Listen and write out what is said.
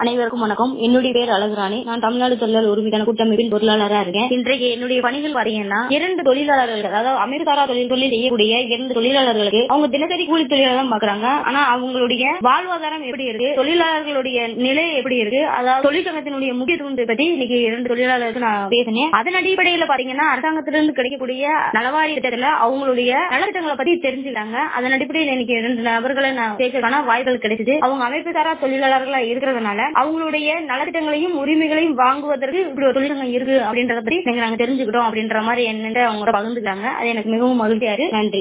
அனைவருக்கும் வணக்கம் என்னுடைய பேர் அழகுராணி நான் தமிழ்நாடு தொழிலாளர் உரிமைக்கான கூட்டமைப்பின் பொருளாளரா இருக்கேன் இன்றைக்கு என்னுடைய பணிகள் பாத்தீங்கன்னா இரண்டு தொழிலாளர்கள் அதாவது அமெரிக்காரா தொழில் தொழில் செய்யக்கூடிய இரண்டு தொழிலாளர்களுக்கு அவங்க தினசரி கூலி தொழிலாளர் தான் பாக்குறாங்க ஆனா அவங்களுடைய வாழ்வாதாரம் எப்படி இருக்கு தொழிலாளர்களுடைய நிலை எப்படி இருக்கு அதாவது தொழிற்சங்கத்தினுடைய முக்கியத்துவத்தை பத்தி இன்னைக்கு இரண்டு தொழிலாளருக்கு நான் பேசினேன் அதன் அடிப்படையில பாத்தீங்கன்னா அரசாங்கத்திலிருந்து கிடைக்கக்கூடிய நலவாரி திட்டத்துல அவங்களுடைய நலத்திட்டங்களை பத்தி தெரிஞ்சுக்கிறாங்க அதன் அடிப்படையில் இன்னைக்கு இரண்டு நபர்களை நான் பேசுறதுக்கான வாய்ப்புகள் கிடைச்சது அவங்க அமைப்பு சாரா தொழிலாளர்களா இருக்கிறதுனால அவங்களுடைய நலத்திட்டங்களையும் உரிமைகளையும் வாங்குவதற்கு இப்படி ஒரு தொழிற்சங்கம் இருக்கு அப்படின்றத பத்தி நாங்க தெரிஞ்சுக்கிட்டோம் அப்படின்ற மாதிரி என்னன்னு அவங்க பகிர்ந்துக்கிறாங்க அது எனக்கு மிகவும் மகிழ்ச்சியா இருக்கு நன்றி